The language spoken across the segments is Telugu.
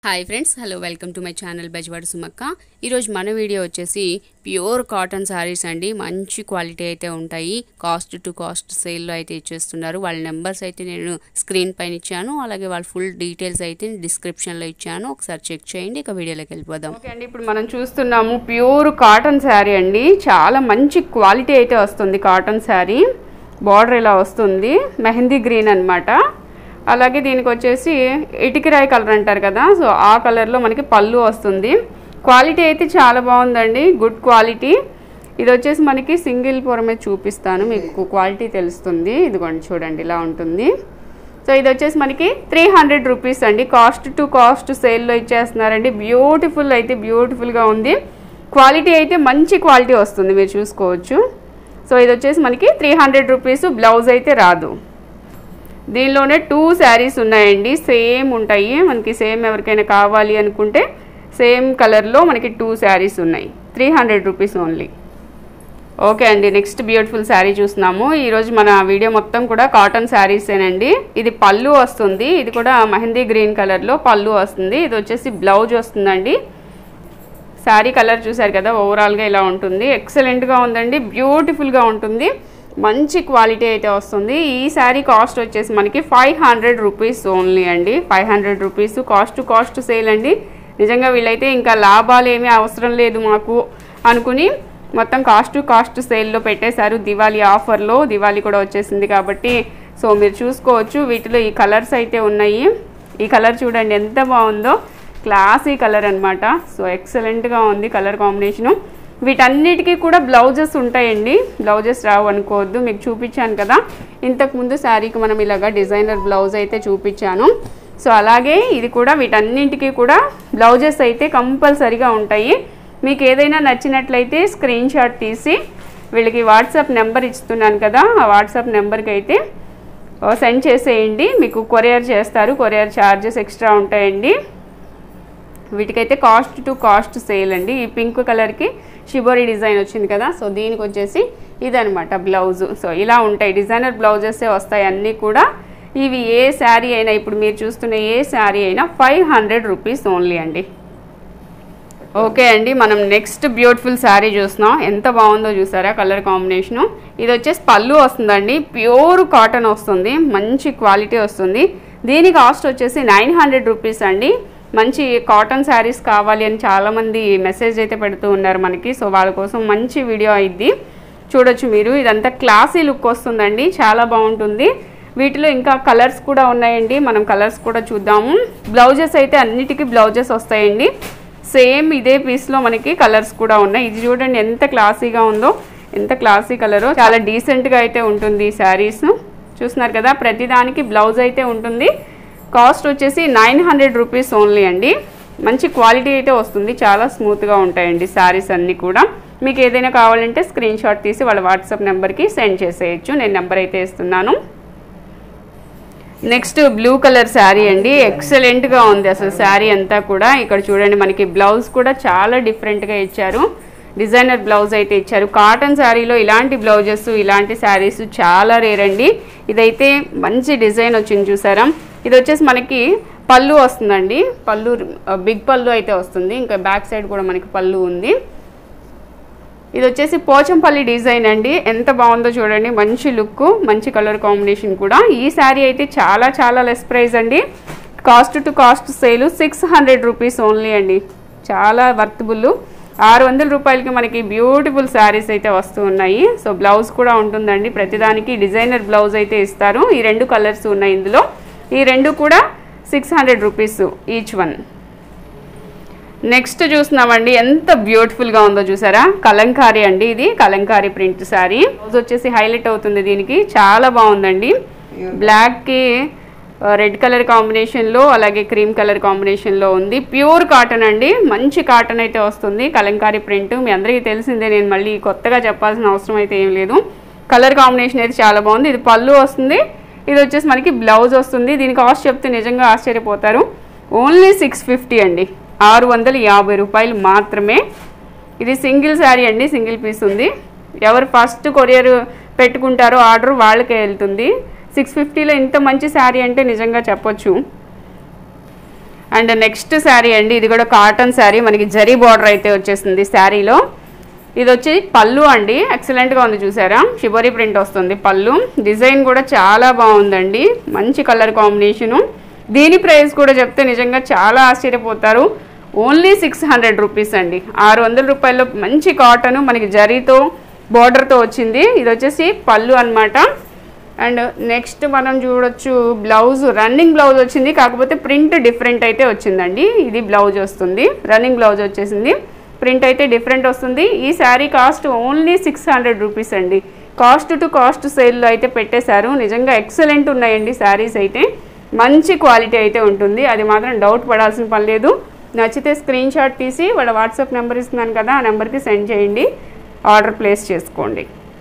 hi friends hello welcome to my channel Bezawada Sumakka ఈరోజు మన వీడియో వచ్చేసి ప్యూర్ కాటన్ శారీస్ అండి మంచి క్వాలిటీ అయితే ఉంటాయి కాస్ట్ టు కాస్ట్ సేల్లో అయితే ఇచ్చేస్తున్నారు వాళ్ళ నెంబర్స్ అయితే నేను స్క్రీన్ పైన ఇచ్చాను అలాగే వాళ్ళ ఫుల్ డీటెయిల్స్ అయితే డిస్క్రిప్షన్లో ఇచ్చాను ఒకసారి చెక్ చేయండి ఇక వీడియోలోకి వెళ్ళిపోదాం ఓకే అండి ఇప్పుడు మనం చూస్తున్నాము ప్యూర్ కాటన్ శారీ అండి చాలా మంచి క్వాలిటీ అయితే వస్తుంది కాటన్ శారీ బార్డర్ ఇలా వస్తుంది మెహందీ గ్రీన్ అన్నమాట అలాగే దీనికి వచ్చేసి ఇటుకిరాయి కలర్ అంటారు కదా సో ఆ కలర్లో మనకి పళ్ళు వస్తుంది క్వాలిటీ అయితే చాలా బాగుందండి గుడ్ క్వాలిటీ ఇది వచ్చేసి మనకి సింగిల్ పొర మీద చూపిస్తాను మీకు క్వాలిటీ తెలుస్తుంది ఇదిగోండి చూడండి ఇలా ఉంటుంది సో ఇది వచ్చేసి మనకి త్రీ హండ్రెడ్ రూపీస్ అండి కాస్ట్ టు కాస్ట్ సేల్లో ఇచ్చేస్తున్నారండి బ్యూటిఫుల్ అయితే బ్యూటిఫుల్గా ఉంది క్వాలిటీ అయితే మంచి క్వాలిటీ వస్తుంది మీరు చూసుకోవచ్చు సో ఇది వచ్చేసి మనకి త్రీ హండ్రెడ్ రూపీస్ బ్లౌజ్ అయితే రాదు దీనిలోనే టూ శారీస్ ఉన్నాయండి సేమ్ ఉంటాయి మనకి సేమ్ ఎవరికైనా కావాలి అనుకుంటే సేమ్ కలర్లో మనకి టూ శారీస్ ఉన్నాయి three hundred rupees only okay అండి నెక్స్ట్ బ్యూటిఫుల్ శారీ చూస్తున్నాము ఈరోజు మన వీడియో మొత్తం కూడా కాటన్ శారీసేనండి ఇది పళ్ళు వస్తుంది ఇది కూడా మెహందీ గ్రీన్ కలర్లో పళ్ళు వస్తుంది ఇది వచ్చేసి బ్లౌజ్ వస్తుందండి శారీ కలర్ చూసారు కదా ఓవరాల్గా ఇలా ఉంటుంది ఎక్సలెంట్గా ఉందండి బ్యూటిఫుల్గా ఉంటుంది మంచి క్వాలిటీ అయితే వస్తుంది ఈ శారీ కాస్ట్ వచ్చేసి మనకి ఫైవ్ హండ్రెడ్ రూపీస్ ఓన్లీ అండి five hundred rupees cost to cost sale అండి నిజంగా వీళ్ళైతే ఇంకా లాభాలు ఏమీ అవసరం లేదు మాకు అనుకుని మొత్తం కాస్ట్ టు కాస్ట్ సేల్లో పెట్టేశారు దివాళీ ఆఫర్లో దివాళీ కూడా వచ్చేసింది కాబట్టి సో మీరు చూసుకోవచ్చు వీటిలో ఈ కలర్స్ అయితే ఉన్నాయి ఈ కలర్ చూడండి ఎంత బాగుందో క్లాసీ కలర్ అన్నమాట సో ఎక్సలెంట్గా ఉంది కలర్ కాంబినేషను వీటన్నిటికీ కూడా బ్లౌజెస్ ఉంటాయండి బ్లౌజెస్ రావు అనుకోవద్దు మీకు చూపించాను కదా ఇంతకుముందు శారీకి మనం ఇలాగా డిజైనర్ బ్లౌజ్ అయితే చూపించాను సో అలాగే ఇది కూడా వీటన్నింటికి కూడా బ్లౌజెస్ అయితే కంపల్సరీగా ఉంటాయి మీకు ఏదైనా నచ్చినట్లయితే స్క్రీన్ షాట్ తీసి వీళ్ళకి వాట్సాప్ నెంబర్ ఇస్తున్నాను కదా ఆ వాట్సాప్ నెంబర్కి అయితే సెండ్ చేసేయండి మీకు కొరియర్ చేస్తారు కొరియర్ ఛార్జెస్ ఎక్స్ట్రా ఉంటాయండి వీటికైతే కాస్ట్ టు కాస్ట్ సేల్ అండి ఈ పింక్ కలర్కి షిబోరి డిజైన్ వచ్చింది కదా సో దీనికి వచ్చేసి ఇదనమాట బ్లౌజ్ సో ఇలా ఉంటాయి డిజైనర్ బ్లౌజెసే వస్తాయి అన్నీ కూడా ఇవి ఏ శారీ అయినా ఇప్పుడు మీరు చూస్తున్న ఏ శారీ అయినా ఫైవ్ హండ్రెడ్ రూపీస్ ఓన్లీ అండి ఓకే అండి మనం నెక్స్ట్ బ్యూటిఫుల్ శారీ చూస్తున్నాం ఎంత బాగుందో చూసారా కలర్ కాంబినేషను ఇది వచ్చేసి పళ్ళు వస్తుందండి ప్యూర్ కాటన్ వస్తుంది మంచి క్వాలిటీ వస్తుంది దీని కాస్ట్ వచ్చేసి నైన్ హండ్రెడ్ రూపీస్ అండి మంచి కాటన్ శారీస్ కావాలి అని చాలామంది మెసేజ్ అయితే పెడుతూ ఉన్నారు మనకి సో వాళ్ళ కోసం మంచి వీడియో అయింది చూడొచ్చు మీరు ఇదంతా క్లాసీ లుక్ వస్తుందండి చాలా బాగుంటుంది వీటిలో ఇంకా కలర్స్ కూడా ఉన్నాయండి మనం కలర్స్ కూడా చూద్దాము బ్లౌజెస్ అయితే అన్నిటికీ బ్లౌజెస్ వస్తాయండి సేమ్ ఇదే పీస్లో మనకి కలర్స్ కూడా ఉన్నాయి ఇది చూడండి ఎంత క్లాసీగా ఉందో ఎంత క్లాసీ కలరో చాలా డీసెంట్గా అయితే ఉంటుంది ఈ శారీస్ చూస్తున్నారు కదా ప్రతిదానికి బ్లౌజ్ అయితే ఉంటుంది కాస్ట్ వచ్చేసి నైన్ హండ్రెడ్ రూపీస్ ఓన్లీ అండి మంచి క్వాలిటీ అయితే వస్తుంది చాలా స్మూత్గా ఉంటాయండి శారీస్ అన్నీ కూడా మీకు ఏదైనా కావాలంటే స్క్రీన్ షాట్ తీసి వాళ్ళ వాట్సాప్ నెంబర్కి సెండ్ చేసేయచ్చు నేను నెంబర్ అయితే ఇస్తున్నాను నెక్స్ట్ బ్లూ కలర్ శారీ అండి ఎక్సలెంట్గా ఉంది అసలు శారీ అంతా కూడా ఇక్కడ చూడండి మనకి బ్లౌజ్ కూడా చాలా డిఫరెంట్గా ఇచ్చారు డిజైనర్ బ్లౌజ్ అయితే ఇచ్చారు కాటన్ శారీలో ఇలాంటి బ్లౌజెస్ ఇలాంటి శారీస్ చాలా రేర్ అండి ఇదైతే మంచి డిజైన్ వచ్చింది చూసారా ఇది వచ్చేసి మనకి పళ్ళు వస్తుందండి పళ్ళు బిగ్ పళ్ళు అయితే వస్తుంది ఇంకా బ్యాక్ సైడ్ కూడా మనకి పళ్ళు ఉంది ఇది వచ్చేసి పోచంపల్లి డిజైన్ అండి ఎంత బాగుందో చూడండి మంచి లుక్ మంచి కలర్ కాంబినేషన్ కూడా ఈ శారీ అయితే చాలా చాలా లెస్ ప్రైస్ అండి cost to cost sale six hundred rupees only అండి చాలా వర్తబుల్ ఆరు వందల రూపాయలకి మనకి బ్యూటిఫుల్ శారీస్ అయితే వస్తూ ఉన్నాయి సో బ్లౌజ్ కూడా ఉంటుందండి ప్రతిదానికి డిజైనర్ బ్లౌజ్ అయితే ఇస్తారు ఈ రెండు కలర్స్ ఉన్నాయి ఇందులో ఈ రెండు కూడా six hundred rupees each one next చూస్తున్నామండి ఎంత బ్యూటిఫుల్గా ఉందో చూసారా కలంకారీ అండి ఇది కలంకారీ ప్రింట్ శారీ బ్లౌజ్ వచ్చేసి హైలైట్ అవుతుంది దీనికి చాలా బాగుందండి బ్లాక్కి రెడ్ కలర్ కాంబినేషన్లో అలాగే క్రీమ్ కలర్ కాంబినేషన్లో ఉంది ప్యూర్ కాటన్ అండి మంచి కాటన్ అయితే వస్తుంది కలంకారీ ప్రింట్ మీ అందరికీ తెలిసిందే నేను మళ్ళీ కొత్తగా చెప్పాల్సిన అవసరం అయితే ఏం లేదు కలర్ కాంబినేషన్ అయితే చాలా బాగుంది ఇది పళ్ళు వస్తుంది ఇది వచ్చేసి మనకి బ్లౌజ్ వస్తుంది దీని కాస్ట్ చెప్తే నిజంగా ఆశ్చర్యపోతారు ఓన్లీ సిక్స్ ఫిఫ్టీ అండి ఆరు వందల యాభై రూపాయలు మాత్రమే ఇది సింగిల్ శారీ అండి సింగిల్ పీస్ ఉంది ఎవరు ఫస్ట్ కొరియర్ పెట్టుకుంటారో ఆర్డర్ వాళ్ళకే వెళ్తుంది సిక్స్ ఫిఫ్టీలో ఇంత మంచి శారీ అంటే నిజంగా చెప్పొచ్చు అండ్ నెక్స్ట్ శారీ అండి ఇది కూడా కాటన్ శారీ మనకి జరీ బార్డర్ అయితే వచ్చేసింది శారీలో ఇది వచ్చి పళ్ళు అండి ఎక్సలెంట్గా ఉంది చూసారా షిబోరి ప్రింట్ వస్తుంది పళ్ళు డిజైన్ కూడా చాలా బాగుందండి మంచి కలర్ కాంబినేషను దీని ప్రైస్ కూడా చెప్తే నిజంగా చాలా ఆశ్చర్యపోతారు ఓన్లీ సిక్స్ హండ్రెడ్ రూపీస్ అండి ఆరు వందల రూపాయల్లో మంచి కాటన్ మనకి జరీతో బార్డర్తో వచ్చింది ఇది వచ్చేసి పళ్ళు అన్నమాట అండ్ నెక్స్ట్ మనం చూడొచ్చు బ్లౌజ్ రన్నింగ్ బ్లౌజ్ వచ్చింది కాకపోతే ప్రింట్ డిఫరెంట్ అయితే వచ్చిందండి ఇది బ్లౌజ్ వస్తుంది రన్నింగ్ బ్లౌజ్ వచ్చేసింది ప్రింట్ అయితే డిఫరెంట్ వస్తుంది ఈ sari cost only six hundred rupees అండి కాస్ట్ టు కాస్ట్ సేల్లో అయితే పెట్టేశారు నిజంగా ఎక్సలెంట్ ఉన్నాయండి శారీస్ అయితే మంచి క్వాలిటీ అయితే ఉంటుంది అది మాత్రం డౌట్ పడాల్సిన పని లేదు నచ్చితే స్క్రీన్ షాట్ తీసి వాళ్ళ వాట్సాప్ నెంబర్ ఇస్తున్నాను కదా ఆ నెంబర్కి సెండ్ చేయండి ఆర్డర్ ప్లేస్ చేసుకోండి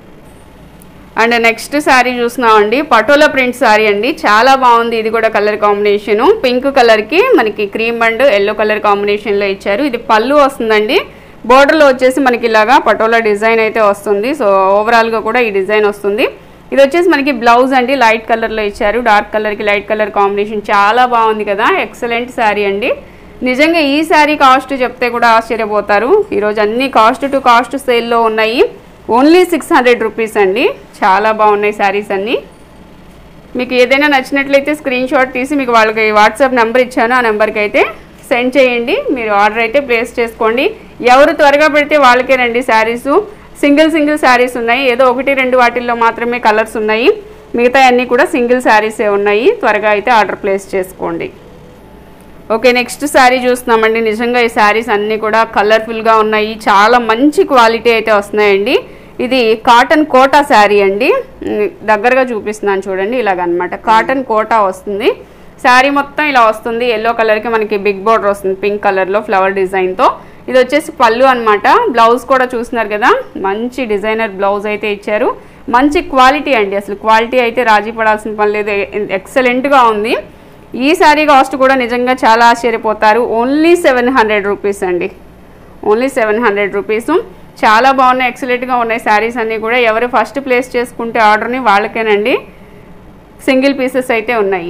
అండ్ నెక్స్ట్ శారీ చూస్తున్నామండి పటోలా ప్రింట్ శారీ అండి చాలా బాగుంది ఇది కూడా కలర్ కాంబినేషను పింక్ కలర్కి మనకి క్రీమ్ అండ్ ఎల్లో కలర్ కాంబినేషన్లో ఇచ్చారు ఇది పళ్ళు వస్తుందండి బోర్డర్లో వచ్చేసి మనకి ఇలాగా పటోలా డిజైన్ అయితే వస్తుంది సో ఓవరాల్గా కూడా ఈ డిజైన్ వస్తుంది ఇది వచ్చేసి మనకి బ్లౌజ్ అండి లైట్ కలర్లో ఇచ్చారు డార్క్ కలర్కి లైట్ కలర్ కాంబినేషన్ చాలా బాగుంది కదా ఎక్సలెంట్ శారీ అండి నిజంగా ఈ శారీ కాస్ట్ చెప్తే కూడా ఆశ్చర్యపోతారు ఈరోజు అన్ని కాస్ట్ టు కాస్ట్ సేల్లో ఉన్నాయి ఓన్లీ సిక్స్ హండ్రెడ్ రూపీస్ అండి చాలా బాగున్నాయి శారీస్ అన్నీ మీకు ఏదైనా నచ్చినట్లయితే స్క్రీన్ షాట్ తీసి మీకు వాళ్ళకి వాట్సాప్ నెంబర్ ఇచ్చాను ఆ నెంబర్కి అయితే సెండ్ చేయండి మీరు ఆర్డర్ అయితే ప్లేస్ చేసుకోండి ఎవరు త్వరగా పెడితే వాళ్ళకేనండి శారీసు సింగిల్ సింగిల్ శారీస్ ఉన్నాయి ఏదో ఒకటి రెండు వాటిల్లో మాత్రమే కలర్స్ ఉన్నాయి మిగతా అన్నీ కూడా సింగిల్ శారీసే ఉన్నాయి త్వరగా అయితే ఆర్డర్ ప్లేస్ చేసుకోండి ఓకే నెక్స్ట్ శారీ చూస్తున్నామండి నిజంగా ఈ శారీస్ అన్నీ కూడా కలర్ఫుల్గా ఉన్నాయి చాలా మంచి క్వాలిటీ అయితే వస్తున్నాయండి ఇది కాటన్ కోటా శారీ అండి ఉమ్, దగ్గరగా చూపిస్తున్నాను చూడండి ఇలాగనమాట కాటన్ కోటా వస్తుంది శారీ మొత్తం ఇలా వస్తుంది ఎల్లో కలర్కి మనకి బిగ్ బోర్డర్ వస్తుంది పింక్ కలర్లో ఫ్లవర్ డిజైన్తో ఇది వచ్చేసి పళ్ళు అన్నమాట బ్లౌజ్ కూడా చూస్తున్నారు కదా మంచి డిజైనర్ బ్లౌజ్ అయితే ఇచ్చారు మంచి క్వాలిటీ అండి అసలు క్వాలిటీ అయితే రాజీ పడాల్సిన పని లేదు ఎక్సలెంట్గా ఉంది ఈ శారీ కాస్ట్ కూడా నిజంగా చాలా ఆశ్చర్యపోతారు ఓన్లీ సెవెన్ హండ్రెడ్ రూపీస్ అండి ఓన్లీ సెవెన్ హండ్రెడ్ రూపీస్ చాలా బాగున్నాయి ఎక్సలెంట్గా ఉన్నాయి శారీస్ అన్నీ కూడా ఎవరు ఫస్ట్ ప్లేస్ చేసుకుంటే ఆర్డర్ని వాళ్ళకేనండి సింగిల్ పీసెస్ అయితే ఉన్నాయి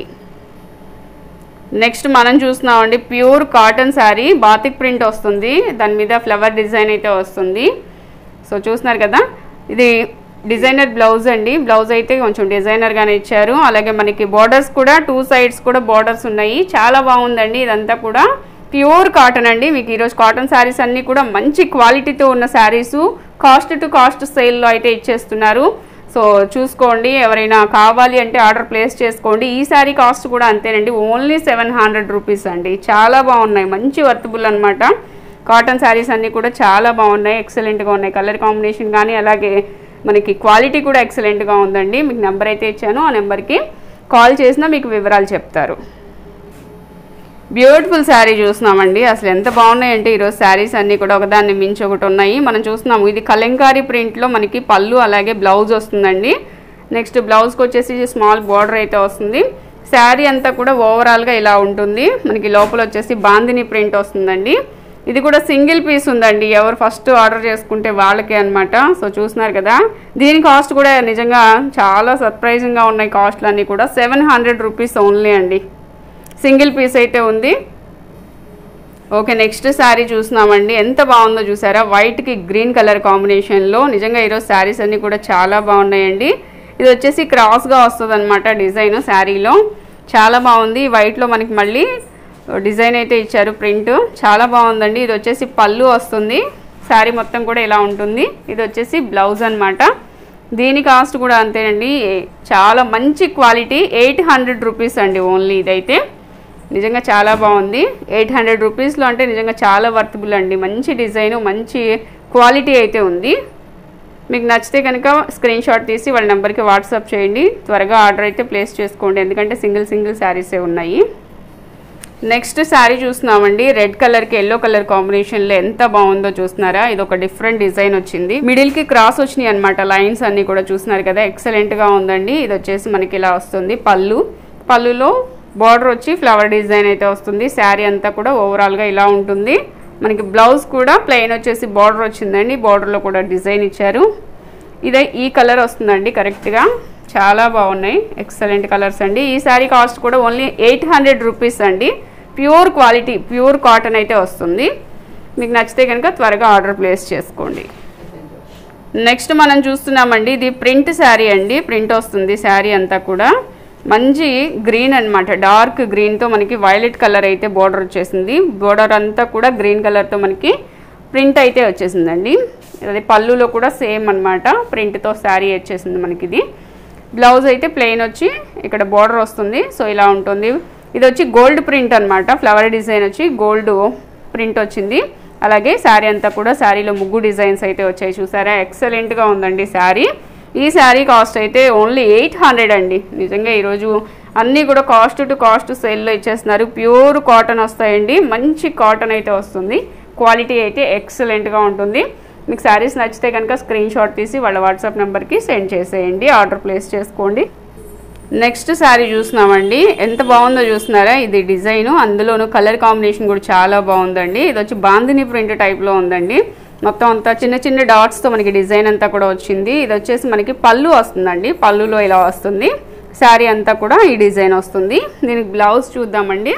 నెక్స్ట్ మనం చూస్తున్నామండి pure cotton sari batik print వస్తుంది దాని మీద ఫ్లవర్ డిజైన్ అయితే వస్తుంది సో చూస్తున్నారు కదా ఇది డిజైనర్ బ్లౌజ్ అండి బ్లౌజ్ అయితే కొంచెం డిజైనర్గానే ఇచ్చారు అలాగే మనకి బార్డర్స్ కూడా టూ సైడ్స్ కూడా బార్డర్స్ ఉన్నాయి చాలా బాగుందండి ఇదంతా కూడా ప్యూర్ కాటన్ అండి మీకు ఈరోజు కాటన్ శారీస్ అన్నీ కూడా మంచి క్వాలిటీతో ఉన్న శారీస్ కాస్ట్ టు కాస్ట్ సేల్లో అయితే ఇచ్చేస్తున్నారు సో చూసుకోండి ఎవరైనా కావాలి అంటే ఆర్డర్ ప్లేస్ చేసుకోండి ఈ శారీ కాస్ట్ కూడా అంతేనండి ఓన్లీ సెవెన్ హండ్రెడ్ రూపీస్ అండి చాలా బాగున్నాయి మంచి వర్తబుల్ అనమాట కాటన్ శారీస్ అన్నీ కూడా చాలా బాగున్నాయి ఎక్సలెంట్గా ఉన్నాయి కలర్ కాంబినేషన్ కానీ అలాగే మనకి క్వాలిటీ కూడా ఎక్సలెంట్గా ఉందండి మీకు నెంబర్ అయితే ఇచ్చాను ఆ నెంబర్కి కాల్ చేసినా మీకు వివరాలు చెప్తారు బ్యూటిఫుల్ శారీ చూస్తున్నామండి అసలు ఎంత బాగున్నాయంటే ఈరోజు శారీస్ అన్నీ కూడా ఒకదాన్ని మించి ఒకటి ఉన్నాయి మనం చూస్తున్నాము ఇది కలంకారీ ప్రింట్లో మనకి పళ్ళు అలాగే బ్లౌజ్ వస్తుందండి నెక్స్ట్ బ్లౌజ్కి వచ్చేసి స్మాల్ బార్డర్ అయితే వస్తుంది శారీ అంతా కూడా ఓవరాల్గా ఇలా ఉంటుంది మనకి లోపల వచ్చేసి బాందిని ప్రింట్ వస్తుందండి ఇది కూడా సింగిల్ పీస్ ఉందండి ఎవరు ఫస్ట్ ఆర్డర్ చేసుకుంటే వాళ్ళకే అనమాట సో చూస్తున్నారు కదా దీని కాస్ట్ కూడా నిజంగా చాలా సర్ప్రైజింగ్గా ఉన్నాయి కాస్ట్లు అన్నీ కూడా సెవెన్ హండ్రెడ్ రూపీస్ ఓన్లీ అండి సింగిల్ పీస్ అయితే ఉంది ఓకే నెక్స్ట్ శారీ చూస్తున్నామండి ఎంత బాగుందో చూసారా వైట్కి గ్రీన్ కలర్ కాంబినేషన్లో నిజంగా ఈరోజు శారీస్ అన్నీ కూడా చాలా బాగున్నాయండి ఇది వచ్చేసి క్రాస్గా వస్తుంది అనమాట డిజైన్ శారీలో చాలా బాగుంది వైట్లో మనకి మళ్ళీ డిజైన్ అయితే ఇచ్చారు ప్రింట్ చాలా బాగుందండి ఇది వచ్చేసి పళ్ళు వస్తుంది శారీ మొత్తం కూడా ఇలా ఉంటుంది ఇది వచ్చేసి బ్లౌజ్ అన్నమాట దీని కాస్ట్ కూడా అంతేనండి చాలా మంచి క్వాలిటీ ఎయిట్ హండ్రెడ్ రూపీస్ అండి ఓన్లీ ఇదైతే నిజంగా చాలా బాగుంది ఎయిట్ హండ్రెడ్ రూపీస్లో అంటే నిజంగా చాలా వర్తబుల్ అండి మంచి డిజైన్ మంచి క్వాలిటీ అయితే ఉంది మీకు నచ్చితే కనుక స్క్రీన్ షాట్ తీసి వాళ్ళ నెంబర్కి వాట్సాప్ చేయండి త్వరగా ఆర్డర్ అయితే ప్లేస్ చేసుకోండి ఎందుకంటే సింగిల్ సింగిల్ శారీసే ఉన్నాయి నెక్స్ట్ శారీ చూస్తున్నామండి రెడ్ కలర్కి ఎల్లో కలర్ కాంబినేషన్లో ఎంత బాగుందో చూస్తున్నారా ఇది ఒక డిఫరెంట్ డిజైన్ వచ్చింది మిడిల్కి క్రాస్ వచ్చినాయి అనమాట లైన్స్ అన్ని కూడా చూస్తున్నారు కదా ఎక్సలెంట్గా ఉందండి ఇది వచ్చేసి మనకి ఇలా వస్తుంది పళ్ళు పళ్ళులో బార్డర్ వచ్చి ఫ్లవర్ డిజైన్ అయితే వస్తుంది శారీ అంతా కూడా ఓవరాల్గా ఇలా ఉంటుంది మనకి బ్లౌజ్ కూడా ప్లెయిన్ వచ్చేసి బార్డర్ వచ్చిందండి బార్డర్లో కూడా డిజైన్ ఇచ్చారు ఇదే ఈ కలర్ వస్తుందండి కరెక్ట్గా చాలా బాగున్నాయి ఎక్సలెంట్ కలర్స్ అండి ఈ శారీ కాస్ట్ కూడా ఓన్లీ ఎయిట్ హండ్రెడ్ రూపీస్ అండి ప్యూర్ క్వాలిటీ ప్యూర్ కాటన్ అయితే వస్తుంది మీకు నచ్చితే కనుక త్వరగా ఆర్డర్ ప్లేస్ చేసుకోండి నెక్స్ట్ మనం చూస్తున్నామండి ఇది ప్రింట్ శారీ అండి ప్రింట్ వస్తుంది శారీ అంతా కూడా మంచి గ్రీన్ అన్నమాట డార్క్ గ్రీన్తో మనకి వైలెట్ కలర్ అయితే బోర్డర్ వచ్చేసింది బోర్డర్ అంతా కూడా గ్రీన్ కలర్తో మనకి ప్రింట్ అయితే వచ్చేసిందండి అదే పళ్ళులో కూడా సేమ్ అనమాట ప్రింట్తో శారీ వచ్చేసింది మనకి ఇది బ్లౌజ్ అయితే ప్లెయిన్ వచ్చి ఇక్కడ బోర్డర్ వస్తుంది సో ఇలా ఉంటుంది ఇది వచ్చి గోల్డ్ ప్రింట్ అన్నమాట ఫ్లవర్ డిజైన్ వచ్చి గోల్డ్ ప్రింట్ వచ్చింది అలాగే శారీ అంతా కూడా శారీలో ముగ్గు డిజైన్స్ అయితే వచ్చాయి చూసారా ఎక్సలెంట్గా ఉందండి శారీ ఈ శారీ కాస్ట్ అయితే ఓన్లీ ఎయిట్ హండ్రెడ్ అండి నిజంగా ఈరోజు అన్నీ కూడా కాస్ట్ టు కాస్ట్ సేల్లో ఇచ్చేస్తున్నారు ప్యూర్ కాటన్ వస్తాయండి మంచి కాటన్ అయితే వస్తుంది క్వాలిటీ అయితే ఎక్సలెంట్గా ఉంటుంది మీకు శారీస్ నచ్చితే కనుక స్క్రీన్ షాట్ తీసి వాళ్ళ వాట్సాప్ నెంబర్కి సెండ్ చేసేయండి ఆర్డర్ ప్లేస్ చేసుకోండి నెక్స్ట్ శారీ చూస్తున్నామండి ఎంత బాగుందో చూస్తున్నారా ఇది డిజైన్ అందులోనూ కలర్ కాంబినేషన్ కూడా చాలా బాగుందండి ఇది వచ్చి బాందిని ప్రింట్ టైప్లో ఉందండి మొత్తం అంతా చిన్న చిన్న డాట్స్తో మనకి డిజైన్ అంతా కూడా వచ్చింది ఇది వచ్చేసి మనకి పళ్ళు వస్తుందండి పళ్ళులో ఇలా వస్తుంది శారీ అంతా కూడా ఈ డిజైన్ వస్తుంది దీనికి బ్లౌజ్ చూద్దామండి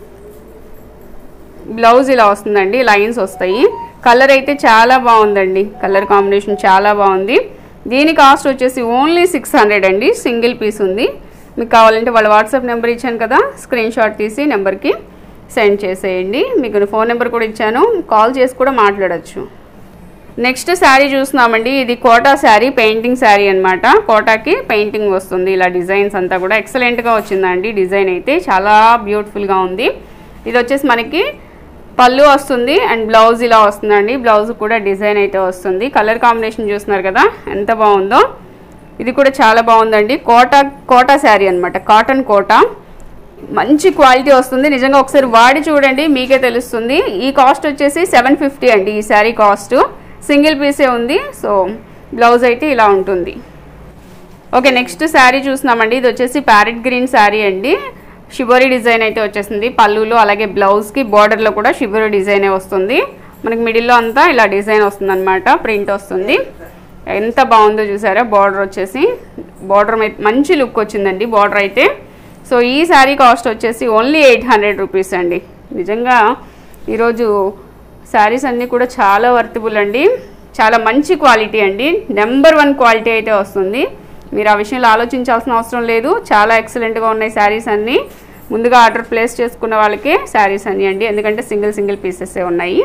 బ్లౌజ్ ఇలా వస్తుందండి లైన్స్ వస్తాయి కలర్ అయితే చాలా బాగుందండి కలర్ కాంబినేషన్ చాలా బాగుంది దీని కాస్ట్ వచ్చేసి ఓన్లీ సిక్స్ హండ్రెడ్ అండి సింగిల్ పీస్ ఉంది మీకు కావాలంటే వాళ్ళ వాట్సాప్ నెంబర్ ఇచ్చాను కదా స్క్రీన్ షాట్ తీసి నెంబర్కి సెండ్ చేసేయండి మీకు ఫోన్ నెంబర్ కూడా ఇచ్చాను కాల్ చేసి కూడా మాట్లాడచ్చు నెక్స్ట్ శారీ చూస్తున్నామండి ఇది కోటా శారీ పెయింటింగ్ శారీ అన్నమాట కోటాకి పెయింటింగ్ వస్తుంది ఇలా డిజైన్స్ అంతా కూడా ఎక్సలెంట్గా వచ్చిందండి డిజైన్ అయితే చాలా బ్యూటిఫుల్గా ఉంది ఇది వచ్చేసి మనకి పళ్ళు వస్తుంది అండ్ బ్లౌజ్ ఇలా వస్తుందండి బ్లౌజ్ కూడా డిజైన్ అయితే వస్తుంది కలర్ కాంబినేషన్ చూస్తున్నారు కదా ఎంత బాగుందో ఇది కూడా చాలా బాగుందండి కోటా కోటా శారీ అన్నమాట కాటన్ కోటా మంచి క్వాలిటీ వస్తుంది నిజంగా ఒకసారి వాడి చూడండి మీకే తెలుస్తుంది ఈ కాస్ట్ వచ్చేసి సెవెన్ ఫిఫ్టీ అండి ఈ శారీ కాస్ట్ సింగిల్ పీసే ఉంది సో బ్లౌజ్ అయితే ఇలా ఉంటుంది ఓకే నెక్స్ట్ శారీ చూస్తున్నామండి ఇది వచ్చేసి ప్యారెట్ గ్రీన్ శారీ అండి షిబోరి డిజైన్ అయితే వచ్చేసింది పళ్ళులో అలాగే బ్లౌజ్కి బార్డర్లో కూడా షిబోరి డిజైనే వస్తుంది మనకి మిడిల్లో అంతా ఇలా డిజైన్ వస్తుంది అనమాట ప్రింట్ వస్తుంది ఎంత బాగుందో చూసారా బార్డర్ వచ్చేసి బార్డర్ మంచి లుక్ వచ్చిందండి బార్డర్ అయితే సో ఈ శారీ కాస్ట్ వచ్చేసి ఓన్లీ ఎయిట్ హండ్రెడ్ రూపీస్ అండి నిజంగా ఈరోజు శారీస్ అన్నీ కూడా చాలా వర్తిబుల్ అండి చాలా మంచి క్వాలిటీ అండి నెంబర్ వన్ క్వాలిటీ అయితే వస్తుంది మీరు ఆ విషయంలో ఆలోచించాల్సిన అవసరం లేదు చాలా ఎక్సలెంట్గా ఉన్నాయి శారీస్ అన్నీ ముందుగా ఆర్డర్ ప్లేస్ చేసుకున్న వాళ్ళకే శారీస్ అన్నీ అండి ఎందుకంటే సింగిల్ సింగిల్ పీసెసే ఉన్నాయి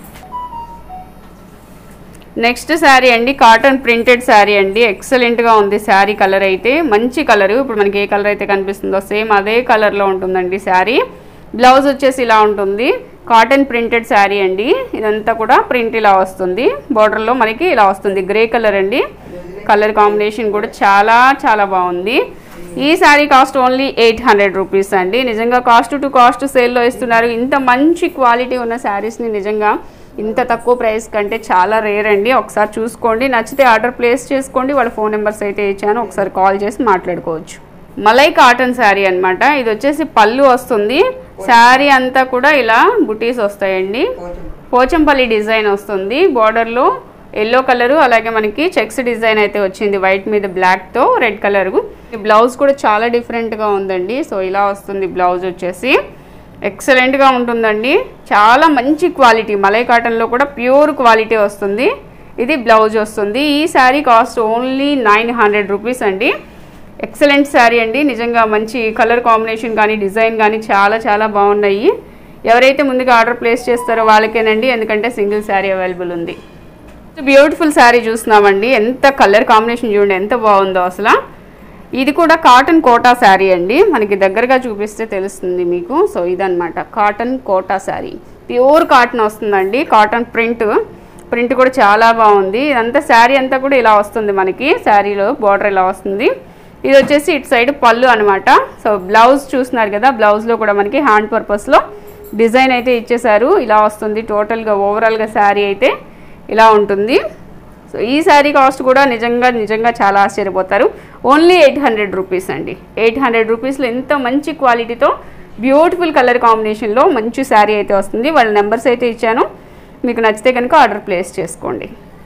నెక్స్ట్ శారీ అండి కాటన్ ప్రింటెడ్ శారీ అండి ఎక్సలెంట్గా ఉంది శారీ కలర్ అయితే మంచి కలర్ ఇప్పుడు మనకి ఏ కలర్ అయితే కనిపిస్తుందో సేమ్ అదే కలర్లో ఉంటుందండి శారీ బ్లౌజ్ వచ్చేసి ఇలా ఉంటుంది కాటన్ ప్రింటెడ్ శారీ అండి ఇదంతా కూడా ప్రింట్ ఇలా వస్తుంది బార్డర్లో మనకి ఇలా వస్తుంది గ్రే కలర్ అండి కలర్ కాంబినేషన్ కూడా చాలా చాలా బాగుంది ఈ sari cost only eight hundred rupees అండి నిజంగా కాస్ట్ టు కాస్ట్ సేల్లో ఇస్తున్నారు ఇంత మంచి క్వాలిటీ ఉన్న శారీస్ని నిజంగా ఇంత తక్కువ ప్రైస్ కంటే చాలా రేర్ అండి ఒకసారి చూసుకోండి నచ్చితే ఆర్డర్ ప్లేస్ చేసుకోండి వాళ్ళ ఫోన్ నెంబర్స్ అయితే ఇచ్చాను ఒకసారి కాల్ చేసి మాట్లాడుకోవచ్చు మలై కాటన్ శారీ అన్నమాట ఇది వచ్చేసి పళ్ళు వస్తుంది శారీ అంతా కూడా ఇలా బుటీస్ వస్తాయండి పోచంపల్లి డిజైన్ వస్తుంది బార్డర్లో ఎల్లో కలరు అలాగే మనకి చెక్స్ డిజైన్ అయితే వచ్చింది వైట్ మీద బ్లాక్తో రెడ్ కలర్ ఈ బ్లౌజ్ కూడా చాలా డిఫరెంట్గా ఉందండి సో ఇలా వస్తుంది బ్లౌజ్ వచ్చేసి ఎక్సలెంట్గా ఉంటుందండి చాలా మంచి క్వాలిటీ మలై కాటన్లో కూడా ప్యూర్ క్వాలిటీ వస్తుంది ఇది బ్లౌజ్ వస్తుంది ఈ sari cost only nine hundred rupees అండి ఎక్సలెంట్ శారీ అండి నిజంగా మంచి కలర్ కాంబినేషన్ కానీ డిజైన్ కానీ చాలా చాలా బాగున్నాయి ఎవరైతే ముందుగా ఆర్డర్ ప్లేస్ చేస్తారో వాళ్ళకేనండి ఎందుకంటే సింగిల్ శారీ అవైలబుల్ ఉంది బ్యూటిఫుల్ శారీ చూస్తున్నామండి ఎంత కలర్ కాంబినేషన్ చూడండి ఎంత బాగుందో అసలు ఇది కూడా కాటన్ కోటా శారీ అండి మనకి దగ్గరగా చూపిస్తే తెలుస్తుంది మీకు సో ఇదనమాట cotton Kota sari pure cotton వస్తుందండి కాటన్ ప్రింట్ ప్రింట్ కూడా చాలా బాగుంది ఇదంతా శారీ అంతా కూడా ఇలా వస్తుంది మనకి శారీలో బార్డర్ ఇలా వస్తుంది ఇది వచ్చేసి ఇటు సైడ్ పళ్ళు అనమాట సో బ్లౌజ్ చూస్తున్నారు కదా బ్లౌజ్లో కూడా మనకి హ్యాండ్ పర్పస్లో డిజైన్ అయితే ఇచ్చేసారు ఇలా వస్తుంది టోటల్గా ఓవరాల్గా శారీ అయితే ఇలా ఉంటుంది సో ఈ శారీ కాస్ట్ కూడా నిజంగా నిజంగా చాలా ఆశ్చర్యపోతారు ఓన్లీ ఎయిట్ హండ్రెడ్ రూపీస్ అండి ఎయిట్ హండ్రెడ్ రూపీస్లో ఎంత మంచి క్వాలిటీతో బ్యూటిఫుల్ కలర్ కాంబినేషన్లో మంచి శారీ అయితే వస్తుంది వాళ్ళ నెంబర్స్ అయితే ఇచ్చాను మీకు నచ్చితే కనుక ఆర్డర్ ప్లేస్ చేసుకోండి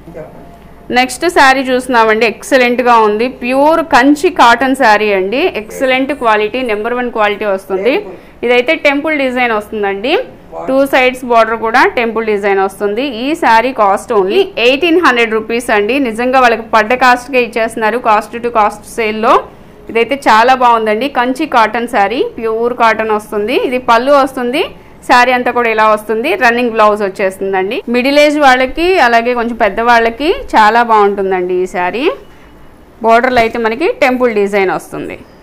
నెక్స్ట్ శారీ చూస్తున్నామండి ఎక్సలెంట్గా ఉంది ప్యూర్ కంచి కాటన్ శారీ అండి excellent quality number one quality వస్తుంది ఇదైతే టెంపుల్ డిజైన్ వస్తుందండి టూ సైడ్స్ బార్డర్ కూడా టెంపుల్ డిజైన్ వస్తుంది ఈ sari cost only eighteen hundred rupees అండి నిజంగా వాళ్ళకి పడ్డ కాస్ట్కే ఇచ్చేస్తున్నారు కాస్ట్ టు కాస్ట్ సేల్లో ఇదైతే చాలా బాగుందండి Kanchi cotton sari pure cotton వస్తుంది ఇది పళ్ళు వస్తుంది శారీ అంతా కూడా ఇలా వస్తుంది రన్నింగ్ బ్లౌజ్ వచ్చేస్తుందండి మిడిల్ ఏజ్ వాళ్ళకి అలాగే కొంచెం పెద్ద వాళ్ళకి చాలా బాగుంటుందండి ఈ శారీ బోర్డర్లో అయితే మనకి టెంపుల్ డిజైన్ వస్తుంది